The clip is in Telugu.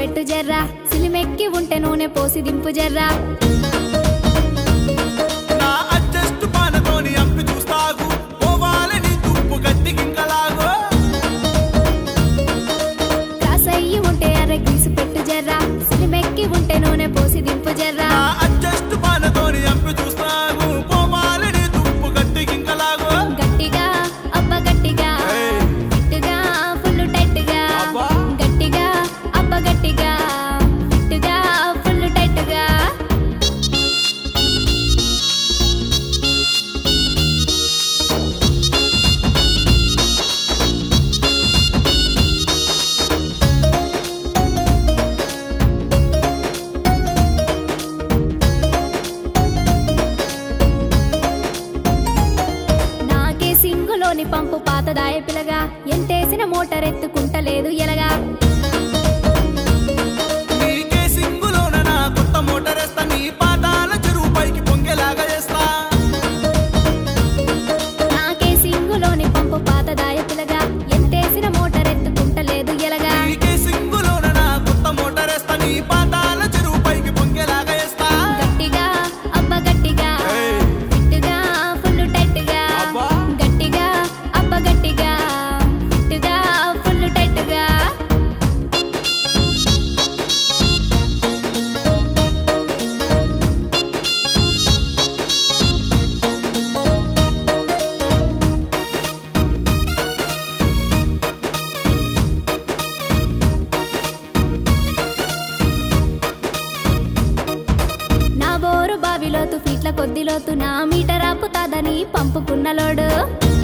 పెట్టు జర్రా సిలిమెక్కి ఉంటే నూనె పోసి దింపు జర్రా నా అడ్జస్ట్ పానతోని అంపి చూస్తాగు పోవాలని తుప్పు గట్టి గింకలాగో కాసయ్యి ఉంటే అర గీసు పెట్టు జర్రా సిలిమెక్కి ఉంటే నూనె పోసి దింపు జర్రా నా అడ్జస్ట్ పానతోని అంపి చూస్తాగు పోవాలని తుప్పు గట్టి గింకలాగో గట్టిగా అబ్బ గట్టిగా ఏయ్. ఫిట్టుగా ఫుల్ టైట్గా అబ్బా. గట్టిగా అబ్బ గట్టిగా ఫిట్టుగా ఫుల్ టైట్గా నాకే సింగులోని పంపు పాతదాయ పిలగా ఎంతేసిన మోటార్ ఎత్తుకుంటలేదు ఎలగా నీకే సింగులోన నా కొత్త మోటార్ వేస్తా నీ పాదాల చెరువు పైకి పొంగేలాగా చేస్తా నాకే సింగులోని పంపు పాతదాయ పిలగా ఎంతేసిన మోటార్ ఎత్తుకుంటలేదు ఎలగా నీకే సింగులోన నా కొత్త మోటార్ వేస్తా నీ పాదాల చెరువు పైకి పొంగేలాగా చేస్తా గట్టిగా అబ్బ గట్టిగా ఏయ్. ఫిట్టుగా ఫుల్ టైట్గా అబ్బా. గట్టిగా అబ్బ గట్టిగా ఫిట్టుగా ఫుల్ టైట్గా నా బోరు బావిలోతు ఫీట్ల కొద్దిలోతు నా మీటర్ ఆపుతాదని పంపుకున్న లోడు